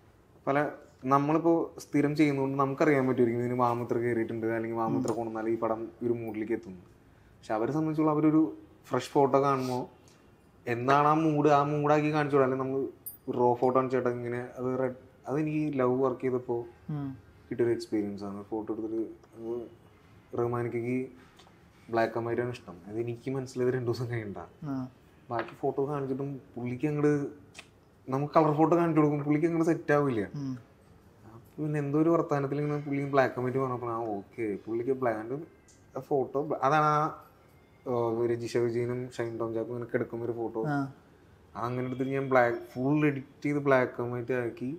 പല നമ്മളിപ്പോൾ സ്ഥിരം ചെയ്യുന്നതുകൊണ്ട് നമുക്കറിയാൻ പറ്റുമായിരിക്കും ഇതിന് വാമൂത്ര കയറിയിട്ടുണ്ട് അല്ലെങ്കിൽ വാമൂത്ര കൊണ്ടുവന്നാൽ ഈ പടം ഒരു മൂഡിലേക്ക് എത്തുന്നു പക്ഷെ അവരെ സംബന്ധിച്ചുള്ള അവരൊരു ഫ്രഷ് ഫോട്ടോ കാണുമ്പോൾ എന്താണ് ആ മൂഡ് ആ മൂഡാക്കി കാണിച്ചു കൊടുക്കുക അല്ലെങ്കിൽ നമ്മൾ റോ ഫോട്ടോ ആണ് ചേട്ടാ ഇങ്ങനെ അത് റെഡ് അതെനിക്ക് ലവ് വർക്ക് ചെയ്തപ്പോൾ ഉം. കിട്ടിയൊരു എക്സ്പീരിയൻസ് ആണ് ഫോട്ടോ എടുത്തിട്ട് അത് റഹ്മാനിക്ക് ബ്ലാക്ക് ആൻഡ് വൈറ്റ് ആണ് ഇഷ്ടം അത് എനിക്ക് മനസ്സിലായത് രണ്ടു ദിവസം കഴിയണ്ട ആ. ബാക്കി ഫോട്ടോ കാണിച്ചിട്ടും പുള്ളിക്ക് അങ്ങോട്ട് നമുക്ക് കളർ ഫോട്ടോ കാണിച്ചു കൊടുക്കും പുള്ളിക്ക് അങ്ങോട്ട് സെറ്റ് ആവില്ല ഉം. അപ്പൊ പിന്നെ എന്തോ ഒരു വർത്തമാനത്തിൽ ഇങ്ങനെ പുള്ളി ബ്ലാക്ക് ആൻഡ് വൈറ്റ് പറഞ്ഞപ്പോൾ ആ ഓക്കെ പുള്ളിക്ക് ബ്ലാൻഡ് ഫോട്ടോ അതാണ് ആ ആ, രജിഷ വിജയനും ഷൈൻ ടോം ജാക്കും ഇങ്ങനെ എടുക്കുന്ന ഒരു ഫോട്ടോ ആ. അങ്ങനെ എടുത്തിട്ട് ഞാൻ ബ്ലാക്ക് ഫുൾ എഡിറ്റ് ചെയ്ത് ബ്ലാക്ക് ആൻഡ് വൈറ്റ് ആക്കി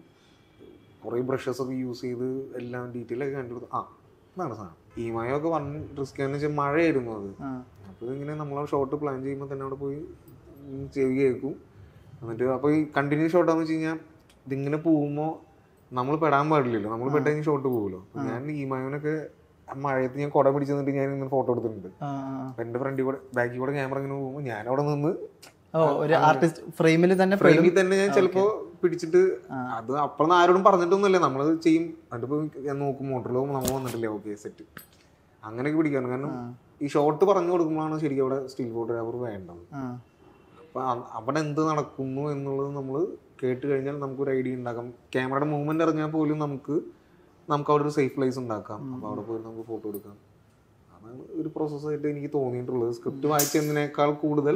കുറേ ബ്രഷസ് ഒക്കെ യൂസ് ചെയ്ത് എല്ലാം ഡീറ്റെയിൽ ഒക്കെ കണ്ടു കൊടുത്തു ആ ഇതാണ് സാധനം ഈ മഴയൊക്കെ വൺ റിസ്ക് എന്ന് വെച്ചാൽ മഴയായിരുന്നു അത് ആ. അപ്പോൾ ഇങ്ങനെ നമ്മൾ ഷോട്ട് പ്ലാൻ ചെയ്യുമ്പോൾ തന്നെ അവിടെ പോയി ഉം ചെവി കേൾക്കും എന്നിട്ട് അപ്പോൾ ഈ കണ്ടിന്യൂ ഷോട്ടാന്ന് വെച്ച് കഴിഞ്ഞാൽ ഇതിങ്ങനെ പോകുമ്പോൾ നമ്മൾ പെടാൻ പാടില്ലല്ലോ നമ്മൾ പെട്ട് കഴിഞ്ഞ് ഷോട്ട് പോകുമല്ലോ അപ്പോൾ ഞാൻ ഈ മയോനൊക്കെ ആ മഴയത്ത് ഞാൻ കുട പിടിച്ച് നിന്നിട്ട് ഞാൻ ഇങ്ങനെ ഫോട്ടോ എടുത്തിട്ടുണ്ട് ആ, ആ. അപ്പോൾ എൻ്റെ ഫ്രണ്ടിൽ കൂടെ ബാക്കിൽ കൂടെ ക്യാമറ ഇങ്ങനെ പോകുമ്പോൾ ഞാൻ അവിടെ നിന്ന് ഓ ഒരു ആർട്ടിസ്റ്റ് ഫ്രെയിമിൽ തന്നെ പെടും. ഫ്രെയിമിൽ തന്നെ ഞാൻ ചിലപ്പോൾ പിടിച്ചിട്ട് അത് അപ്പോഴൊന്നും ആരോടും പറഞ്ഞിട്ടൊന്നുമില്ല നമ്മൾ ചെയ്യും എന്നിട്ടിപ്പോൾ ഞാൻ നോക്കും മോട്ടറിലോ നമ്മൾ വന്നിട്ടില്ല ഓക്കെ സെറ്റ് അങ്ങനെയൊക്കെ പിടിക്കാണ് കാരണം ഈ ഷോട്ട് പറഞ്ഞു കൊടുക്കുമ്പോഴാണ് ശരിക്കും അവിടെ സ്റ്റിൽ ഫോട്ടോഗ്രാഫർ വേണ്ടത് ആ. അപ്പൊ അ- അവിടെ എന്ത് നടക്കുന്നു എന്നുള്ളത് നമ്മൾ കേട്ട് കഴിഞ്ഞാൽ നമുക്കൊരു ഐഡിയ ഉണ്ടാക്കാം ക്യാമറയുടെ മൂവ്മെന്റ് അറിഞ്ഞാൽ പോലും നമുക്ക് നമുക്ക് അവിടെ ഒരു സേഫ് പ്ലേസ് ഉണ്ടാക്കാം അപ്പൊ അവിടെ പോയി നമുക്ക് ഫോട്ടോ എടുക്കാം അതാണ് ഒരു പ്രോസസ്സായിട്ട് എനിക്ക് തോന്നിയിട്ടുള്ളത് സ്ക്രിപ്റ്റ് വായിച്ചതിനേക്കാൾ കൂടുതൽ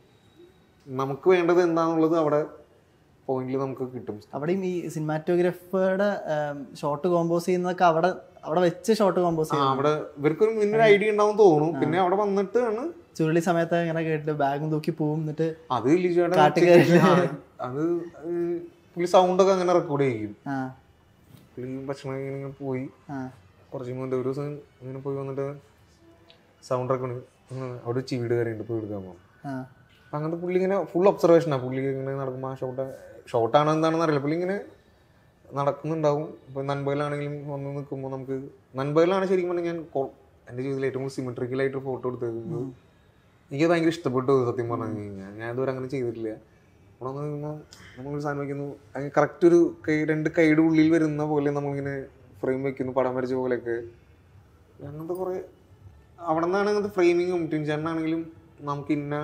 നമുക്ക് വേണ്ടത് എന്താണെന്നുള്ളത് അവിടെ പോയിന്റിൽ നമുക്ക് കിട്ടും അവിടെയും ഈ സിനിമാറ്റോഗ്രാഫറുടെ ഷോട്ട് കോമ്പോസ് ചെയ്യുന്നതൊക്കെ അവിടെ അവിടെ വെച്ച് ഷോട്ട് കോമ്പോസ് ആ ചെയ്യും അവിടെ ഇവർക്കൊരു മുന്നൊരു ഐഡിയ ഉണ്ടാവും തോന്നുന്നു പിന്നെ അവിടെ വന്നിട്ടാണ് ചുരുളി സമയത്ത് ഇങ്ങനെ കേട്ടിട്ട് ബാഗും തൂക്കി പോവും എന്നിട്ട് അത് ലിജുവേട്ടൻ കാട്ടുകേറി. ഉച്ചയ്ക്ക് ആ, അത് ഏഹ് പുള്ളി സൗണ്ടൊക്കെ അങ്ങനെ റെക്കോർഡ് ചെയ്യും ആ പുള്ളി ഭക്ഷണം ഇങ്ങനെ പോയി ആ കുറച്ച് മുമ്പ് ഒരു ദിവസം ഇങ്ങനെ പോയി വന്നിട്ട് സൗണ്ട് റെക്കോർഡ് അവിടെ ഒരു ചീട് കയറിയുണ്ട് പോയി എടുക്കാൻ പോകും ആ അപ്പം അങ്ങനത്തെ പുള്ളി ഇങ്ങനെ ഫുൾ ഒബ്സർവേഷനാണ് പുള്ളി ഇങ്ങനെ നടക്കുമ്പോൾ ആ ഷോട്ട് ഷോട്ടാണോ എന്താണെന്ന് അറിയില്ല പുള്ളി ഇങ്ങനെ നടക്കുന്നുണ്ടാവും ഇപ്പം നൻപകലാണെങ്കിലും വന്ന് നിൽക്കുമ്പോൾ നമുക്ക് നൻപകലാണ് ശരിക്കും പറഞ്ഞാൽ ഞാൻ കൊ- എൻ്റെ ജീവിതത്തിൽ ഏറ്റവും കൂടുതൽ സിമെട്രിക്കലായിട്ട് ഫോട്ടോ എടുത്തത് എനിക്ക് ഭയങ്കര ഇഷ്ടപ്പെട്ടു അത് സത്യം പറഞ്ഞു കഴിഞ്ഞാൽ ഞാൻ ഇതുവരെ അങ്ങനെ ചെയ്തിട്ടില്ല അവിടെ വന്ന് നിൽക്കുമ്പോൾ നമ്മളൊരു സാധനം വയ്ക്കുന്നു അങ്ങനെ കറക്റ്റ് ഒരു കൈ രണ്ട് കൈയുടെ ഉള്ളിൽ വരുന്ന പോലെ നമ്മളിങ്ങനെ ഫ്രെയിം വെക്കുന്നു പടം വരച്ച പോലെയൊക്കെ അങ്ങനത്തെ കുറേ അവിടെ നിന്നാണ് അങ്ങനത്തെ ഫ്രെയിമിങ്ങും ടിൻചാനാണെങ്കിലും നമുക്ക് ഇന്ന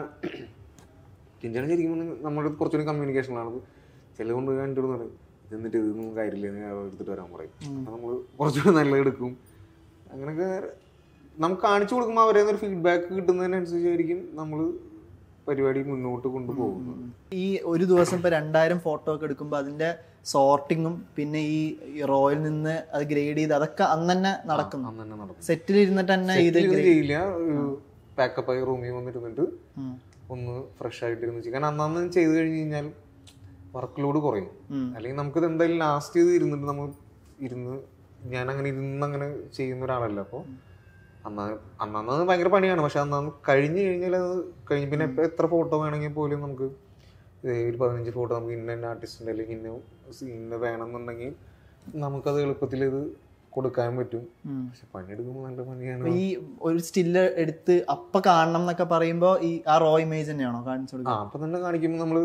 ടിൻചാൻ ശരിക്കും പറഞ്ഞാൽ നമ്മുടെ അടുത്ത് കുറച്ചുകൂടി കമ്മ്യൂണിക്കേഷനിലാണ് ചില കൊണ്ട് കണ്ടിട്ട് പറയും ഇത് എന്നിട്ട് ഇതൊന്നും കാര്യമില്ല എന്ന് ഞാൻ എടുത്തിട്ട് വരാൻ പറയും അപ്പം നമ്മൾ കുറച്ചുകൂടി നല്ലത് എടുക്കും അങ്ങനെയൊക്കെ നമുക്ക് കാണിച്ചു കൊടുക്കുമ്പോൾ അവരെ ഒരു ഫീഡ്ബാക്ക് കിട്ടുന്നതിനനുസരിച്ചായിരിക്കും നമ്മൾ പരിപാടി മുന്നോട്ട് കൊണ്ടുപോകുന്നത് ഈ ഒരു ദിവസം ഇപ്പൊ രണ്ടായിരം ഫോട്ടോ ഒക്കെ എടുക്കുമ്പോൾ അതിന്റെ സോർട്ടിങ്ങും പിന്നെ ഈ റോയിൽ നിന്ന് അത് ഗ്രേഡ് ചെയ്ത് അതൊക്കെ അന്ന് തന്നെ നടക്കുന്നു അന്ന് തന്നെ നടക്കും സെറ്റിൽ ഇരുന്നിട്ട് തന്നെ ഇത് ഇതിലൊന്നും ചെയ്യില്ല ഒരു പാക്കപ്പ് ആയി റൂമിൽ വന്നിരുന്നിട്ട് ഉം. ഒന്ന് ഫ്രഷ് ആയിട്ടിരുന്ന് ചെയ്യും കാരണം അന്നന്ന് ചെയ്ത് കഴിഞ്ഞ് കഴിഞ്ഞാൽ വർക്ക് ലോഡ് കുറയും ഉം. അല്ലെങ്കിൽ നമുക്കിത് എന്തായാലും ലാസ്റ്റ് ചെയ്ത് ഇരുന്നിട്ട് നമ്മൾ ഇരുന്ന് ഞാൻ അങ്ങനെ ഇരുന്ന് അങ്ങനെ ചെയ്യുന്ന ഒരാളല്ല അപ്പോൾ അന്ന് അന്നന്ന് ഭയങ്കര പണിയാണ് പക്ഷെ അന്നന്ന് കഴിഞ്ഞ് കഴിഞ്ഞാൽ അത് കഴിഞ്ഞ് പിന്നെ ഇപ്പം എത്ര ഫോട്ടോ വേണമെങ്കിൽ പോലും നമുക്ക് ഇത് ഒരു പതിനഞ്ച് ഫോട്ടോ നമുക്ക് ഇന്ന ഇന്ന ആർട്ടിസ്റ്റിൻ്റെ അല്ലെങ്കിൽ ഇന്ന ഇന്ന വേണമെന്നുണ്ടെങ്കിൽ നമുക്കത് എളുപ്പത്തിൽ ഇത് കൊടുക്കാൻ പറ്റും ഉം. പക്ഷെ പണിയെടുക്കുമ്പോൾ നല്ല പണിയാണ് അപ്പൊ ഈ ഒരു സ്റ്റില്ല് എടുത്ത് അപ്പൊ കാണണം എന്നൊക്കെ പറയുമ്പോ ഈ ആ റോ ഇമേജ് തന്നെയാണോ കാണിച്ചു ആ കൊടുക്കുക അപ്പൊ തന്നെ കാണിക്കുമ്പോൾ നമ്മള്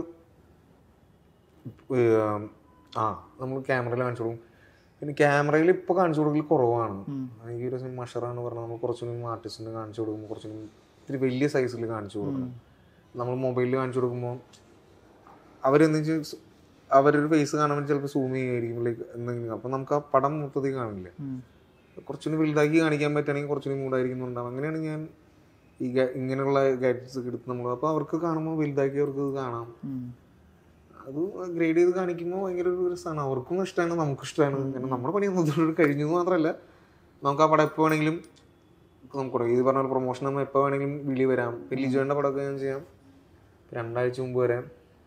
ഏർ, ആ നമ്മൾ ക്യാമറയിൽ കാണിച്ചു കൊടുക്കും പിന്നെ ക്യാമറയിൽ ഇപ്പൊ കാണിച്ചു കൊടുക്കൽ കുറവാണ് എനിക്ക് ഒരു ദിവസം മഷറാണ് പറഞ്ഞാൽ നമ്മൾ കുറച്ചുകൂടി ആർട്ടിസ്റ്റിന് കാണിച്ചു കൊടുക്കുമ്പോൾ കുറച്ചുകൂടി ഇത്തിരി വലിയ സൈസിൽ കാണിച്ചു കൊടുക്കണം നമ്മൾ മൊബൈലിൽ കാണിച്ചു കൊടുക്കുമ്പോൾ അവരെന്ന് വെച്ചാൽ അവരൊരു ഫേസ് കാണാൻ വേണ്ടി ചിലപ്പോൾ സൂം ചെയ്യുമായിരിക്കും ലൈക്ക് എന്തെങ്കിലും അപ്പം നമുക്ക് ആ പടം മൊത്തത്തിൽ കാണില്ല ഉം. കുറച്ചുകൂടി വലുതാക്കി കാണിക്കാൻ പറ്റുകയാണെങ്കിൽ കുറച്ചുകൂടി മൂടായിരിക്കുന്നുണ്ടാവും അങ്ങനെയാണ് ഞാൻ ഈ ഗ- ഇങ്ങനെയുള്ള ഗാഡ്ജറ്റ്സ് ഒക്കെ എടുത്ത് നമ്മൾ അപ്പോൾ അവർക്ക് കാണുമ്പോൾ വലുതാക്കി അവർക്ക് ഇത് കാണാം ഉം. അത് ഗ്രേഡ് ചെയ്ത് കാണിക്കുമ്പോൾ ഭയങ്കര ഒരു രസമാണ് അവർക്കും ഇഷ്ടമാണ് നമുക്കും ഇഷ്ടമാണ് കാരണം നമ്മുടെ പണി ഒന്നും കഴിഞ്ഞു എന്ന് മാത്രമല്ല നമുക്ക് ആ പടം എപ്പോൾ വേണമെങ്കിലും നമുക്ക് ഇത് പറഞ്ഞ പ്രൊമോഷൻ നമ്മൾ എപ്പോൾ വേണമെങ്കിലും വിളി വരാം ഇപ്പം ലിജോയുടെ പടമൊക്കെ ഞാൻ ചെയ്യാം രണ്ടാഴ്ച മുമ്പ് വരെ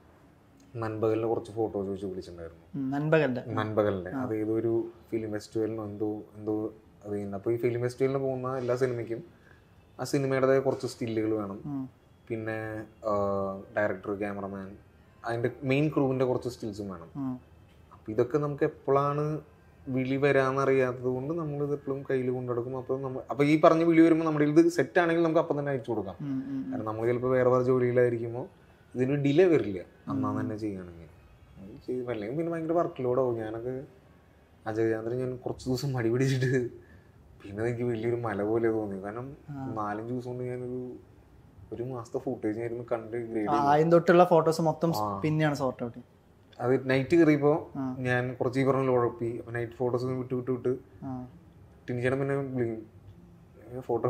നൻപകലിന് കുറച്ച് ഫോട്ടോസ് വെച്ച് വിളിച്ചിട്ടുണ്ടായിരുന്നു ഉം, നൻപകലിന്റെ നൻപകലിൻ്റെ അത് ഏതൊരു ഫിലിം ഫെസ്റ്റിവലിനോ എന്തോ എന്തോ അത് ചെയ്യുന്നത് അപ്പോൾ ഈ ഫിലിം ഫെസ്റ്റിവലിന് പോകുന്ന എല്ലാ സിനിമയ്ക്കും ആ സിനിമയുടേതായ കുറച്ച് സ്റ്റില്ലുകൾ വേണം ഉം. പിന്നെ ഡയറക്ടർ ക്യാമറമാൻ അതിൻ്റെ മെയിൻ ക്രൂവിൻ്റെ കുറച്ച് സ്റ്റിൽസും വേണം ഉം. അപ്പോൾ ഇതൊക്കെ നമുക്ക് എപ്പോഴാണ് വിളി വരാമെന്നറിയാത്തത് കൊണ്ട് നമ്മൾ ഇത് എപ്പോഴും കയ്യിൽ കൊണ്ടുനടക്കും അപ്പോൾ നമ്മൾ അപ്പോൾ ഈ പറഞ്ഞ വിളി വരുമ്പോൾ നമ്മുടെ ഇത് സെറ്റ് ആണെങ്കിൽ നമുക്ക് അപ്പം തന്നെ അയച്ചു കൊടുക്കാം ഉം, ഉം. കാരണം നമ്മൾ ചിലപ്പോൾ വേറെ വേറെ ജോലിയിലായിരിക്കുമ്പോൾ ഇതിന് ഡിലേ വരില്ല അന്നാ തന്നെ ചെയ്യുകയാണെങ്കിൽ അത് ചെയ്ത് അല്ലെങ്കിൽ പിന്നെ ഭയങ്കര വർക്ക് ലോഡാവും ഞാനൊക്കെ അജയചന്ദ്രൻ ഞാൻ കുറച്ച് ദിവസം മടി പിടിച്ചിട്ട് പിന്നെ എനിക്ക് വലിയൊരു മല പോലെ തോന്നി കാരണം നാലഞ്ച് ദിവസം കൊണ്ട് ഞാനൊരു ഒരു മാസത്തെ ഫുട്ടേജ് ഞാനിരുന്ന് കണ്ട് ഗ്രേഡ് ആദ്യം തൊട്ടുള്ള ഫോട്ടോസ് മൊത്തം പിന്നെയാണ് സോർട്ട് ഔട്ട് അത് നൈറ്റ് കയറിയപ്പോൾ ഞാൻ കുറച്ച് ഈ പറഞ്ഞ ഉഴപ്പി അപ്പോൾ നൈറ്റ് ഫോട്ടോസ് വിട്ട് വിട്ട് വിട്ട് ടിനിച്ചേട്ടൻ പിന്നെ വിളിക്കും ഫോട്ടോ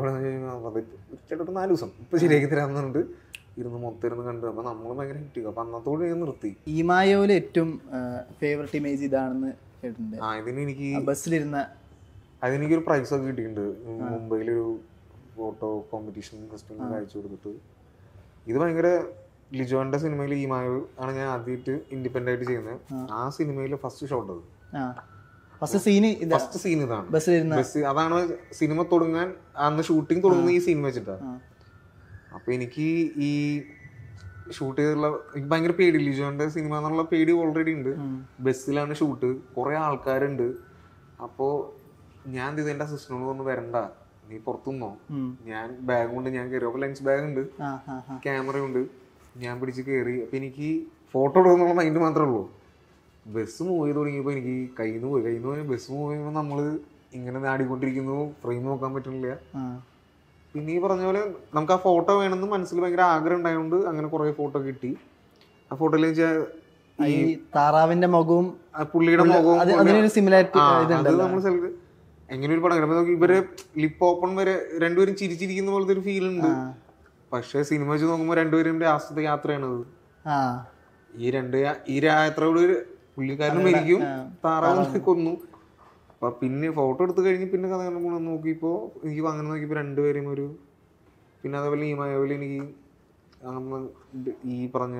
ചേട്ടാ ഒരു നാല് ദിവസം ഇപ്പൊ ശരിയാക്കി തരാമെന്ന് പറഞ്ഞിട്ട് ഇരുന്ന് മൊത്തം ഇരുന്ന് കണ്ടു അപ്പൊ നമ്മൾ ഭയങ്കര ഹിറ്റ് അപ്പൊ അന്നത്തോടെ ഞാൻ നിർത്തി ഈമായോയിലെ ഏറ്റവും ഫേവററ്റ് ഇമേജ് ഇതാണെന്ന് കേട്ടിട്ടുണ്ട് ആ ഇതിന് എനിക്ക് ആ ബസ്സിലിരുന്ന അതിനെനിക്കൊരു പ്രൈസ് ഒക്കെ കിട്ടിയിട്ടുണ്ട് മുംബൈയിലൊരു ഫോട്ടോ കോമ്പറ്റീഷൻ ഫെസ്റ്റിവലിന് അയച്ചു കൊടുത്തിട്ട് ഇത് ഭയങ്കര ലിജോന്റെ സിനിമയിൽ ഈ മായവ് ആണ് ഞാൻ ആദ്യമായിട്ട് ഇൻഡിപെൻഡന്റ് ആയിട്ട് ചെയ്യുന്നത് ആ സിനിമയിലെ ഫസ്റ്റ് ഷോട്ട് അത് ആ ഫസ്റ്റ് സീന് ഇത് ഫസ്റ്റ് സീൻ ഇതാണ് ബസ്സിലിരുന്ന ബസ് അതാണ് സിനിമ തുടങ്ങാൻ അന്ന് ഷൂട്ടിംഗ് തുടങ്ങുന്ന ഈ സീൻ വെച്ചിട്ടാ ആ. അപ്പൊ എനിക്ക് ഈ ഷൂട്ട് ചെയ്തുള്ള എനിക്ക് ഭയങ്കര പേടി ലിജോന്റെ സിനിമ എന്നുള്ള പേടി ഓൾറെഡി ഉണ്ട് ബസ്സിലാണ് ഷൂട്ട് കുറെ ആൾക്കാരുണ്ട് അപ്പോ ഞാൻ എന്ത് ചെയ്തു എന്റെ അസിസ്റ്റന്റിനോട് പറഞ്ഞു വരണ്ട നീ പുറത്തുനിന്നോ ഉം. ഞാൻ ബാഗ് കൊണ്ട് ഞാൻ കയറി അപ്പൊ ലെൻസ് ബാഗ് ഉണ്ട് ആ ആ ആ ക്യാമറ ഉണ്ട് ഞാൻ പിടിച്ച് കയറി അപ്പൊ എനിക്ക് ഫോട്ടോ എടുക്കുന്നുള്ള മൈൻഡ് മാത്രമേ ഉള്ളൂ ബസ് മൂവ് ചെയ്ത് തുടങ്ങിയപ്പോൾ എനിക്ക് കയ്യിൽ നിന്ന് പോയി കയ്യിൽ നിന്ന് പോയി ബസ് മൂവ് ചെയ്യുമ്പോൾ നമ്മൾ ഇങ്ങനെ നാടിക്കൊണ്ടിരിക്കുന്നു ഫ്രെയിം നോക്കാൻ പറ്റുന്നില്ല ആ പിന്നെ ഈ പറഞ്ഞ പോലെ നമുക്ക് ആ ഫോട്ടോ വേണമെന്ന് മനസ്സിൽ ഭയങ്കര ആഗ്രഹം ഉണ്ടായതുകൊണ്ട് അങ്ങനെ കുറേ ഫോട്ടോ കിട്ടി ആ ഫോട്ടോയിൽ വെച്ചാൽ ഈ താറാവിന്റെ മുഖവും ആ പുള്ളിയുടെ മുഖവും അത് അതിനൊരു സിമിലാരിറ്റി ആ, അത് നമ്മൾ സ്ഥലത്ത് എങ്ങനെ ഒരു പടം കിട്ടും നമുക്ക് ഇവര് ലിപ്പ് ഓപ്പൺ വരെ രണ്ടുപേരും ചിരിച്ചിരിക്കുന്ന പോലത്തെ ഒരു ഫീൽ ഉണ്ട് പക്ഷെ സിനിമ വെച്ച് നോക്കുമ്പോൾ രണ്ടുപേരും ആസ്വദ യാത്രയാണത് ആ ഈ രണ്ട് യാ- ഈ യാത്രയോട് പുള്ളിക്കാരനും മരിക്കും താറാവിനെ കൊന്നു അപ്പൊ പിന്നെ ഫോട്ടോ എടുത്ത് കഴിഞ്ഞ് പിന്നെ കഥ കണ്ടപ്പോൾ നോക്കിയപ്പോ എനിക്ക് അങ്ങനെ നോക്കിയപ്പോ രണ്ടുപേരും ഒരു പിന്നെ അതേപോലെ ഈ മായപോലെ എനിക്ക് അങ്ങനെ ഇത് ഈ പറഞ്ഞ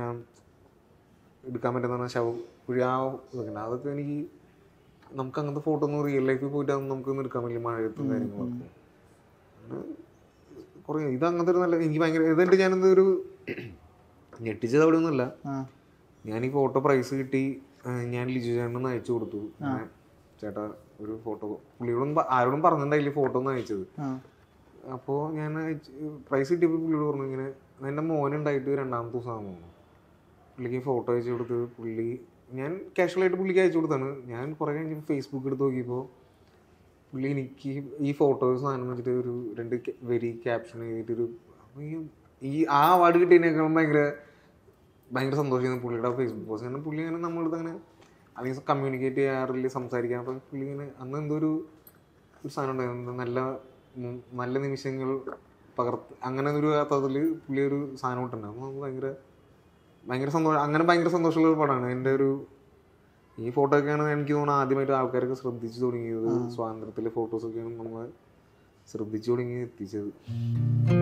എടുക്കാൻ പറ്റുന്ന ശവം പുഴ ആ ഇതൊക്കെ ഉണ്ട്. അതൊക്കെ എനിക്ക് നമുക്ക് അങ്ങനത്തെ ഫോട്ടോ ഒന്നും റിയൽ ലൈഫിൽ പോയിട്ട് അതൊന്നും നമുക്കൊന്നും എടുക്കാൻ പറ്റില്ല മഴയത്തും കാര്യങ്ങളൊക്കെ അങ്ങനെ കുറേ ഇത് അങ്ങനത്തെ ഒരു നല്ല എനിക്ക് ഭയങ്കര ഇതുണ്ട് ഞാനെന്ത് ഒരു ഞെട്ടിച്ചത് അവിടെ ഒന്നുമല്ല ആ ഞാൻ ഈ ഫോട്ടോ പ്രൈസ് കിട്ടി ആ, ഞാൻ ലിജു ചേട്ടനൊന്ന് അയച്ചു കൊടുത്തു അങ്ങനെ, ചേട്ടാ ഒരു ഫോട്ടോ പുള്ളിയോടൊന്നും പ- ആരോടും പറഞ്ഞിട്ടുണ്ടായില്ല ഫോട്ടോ ഒന്ന് അയച്ചത് ആ അപ്പോൾ ഞാൻ പ്രൈസ് കിട്ടിയപ്പോൾ പുള്ളിയോട് പറഞ്ഞു ഇങ്ങനെ എൻ്റെ മോനുണ്ടായിട്ട് രണ്ടാമത്തെ ദിവസമാണ് തോന്നുന്നു പുള്ളിക്ക് ഫോട്ടോ അയച്ചു കൊടുത്ത് പുള്ളി ഞാൻ കാഷ്വലായിട്ട് പുള്ളിക്ക് അയച്ചു കൊടുത്താണ് ഞാൻ കുറേ കഴിഞ്ഞ് ഫേസ്ബുക്ക് എടുത്ത് നോക്കിയപ്പോൾ പുള്ളി എനിക്ക് ഈ ഫോട്ടോസ് സാധനം വെച്ചിട്ട് ഒരു രണ്ട് വെരി ക്യാപ്ഷൻ എഴുതിയിട്ടൊരു അപ്പോൾ ഈ ഈ ആ അവാർഡ് കിട്ടിയതിനേക്കാളും ഭയങ്കര ഭയങ്കര സന്തോഷിക്കുന്നു പുള്ളിയുടെ ഫേസ്ബുക്ക് പോസ്റ്റ് കാരണം പുള്ളി അങ്ങനെ നമ്മളടുത്ത് അങ്ങനെ അല്ലെങ്കിൽ കമ്മ്യൂണിക്കേറ്റ് ചെയ്യാറില്ല സംസാരിക്കാൻ അപ്പോൾ പുള്ളി ഇങ്ങനെ അന്ന് എന്തോ ഒരു ഒരു സാധനം ഉണ്ടായിരുന്നു നല്ല ഉം, നല്ല നിമിഷങ്ങൾ പകർത്ത് അങ്ങനെ ഒരു അർത്ഥത്തിൽ പുള്ളി ഒരു സാധനം ഇട്ടുണ്ടായിരുന്നു നമുക്ക് ഭയങ്കര ഭയങ്കര സന്തോഷം അങ്ങനെ ഭയങ്കര സന്തോഷമുള്ള ഒരു പടമാണ് എൻ്റെ ഒരു ഈ ഫോട്ടോ ഒക്കെയാണ് എനിക്ക് തോന്നുന്നത് ആദ്യമായിട്ട് ആൾക്കാരൊക്കെ ശ്രദ്ധിച്ചു തുടങ്ങിയത് സ്വാതന്ത്ര്യത്തിലെ ഫോട്ടോസൊക്കെയാണ് നമ്മൾ ശ്രദ്ധിച്ചു തുടങ്ങി എത്തിച്ചത്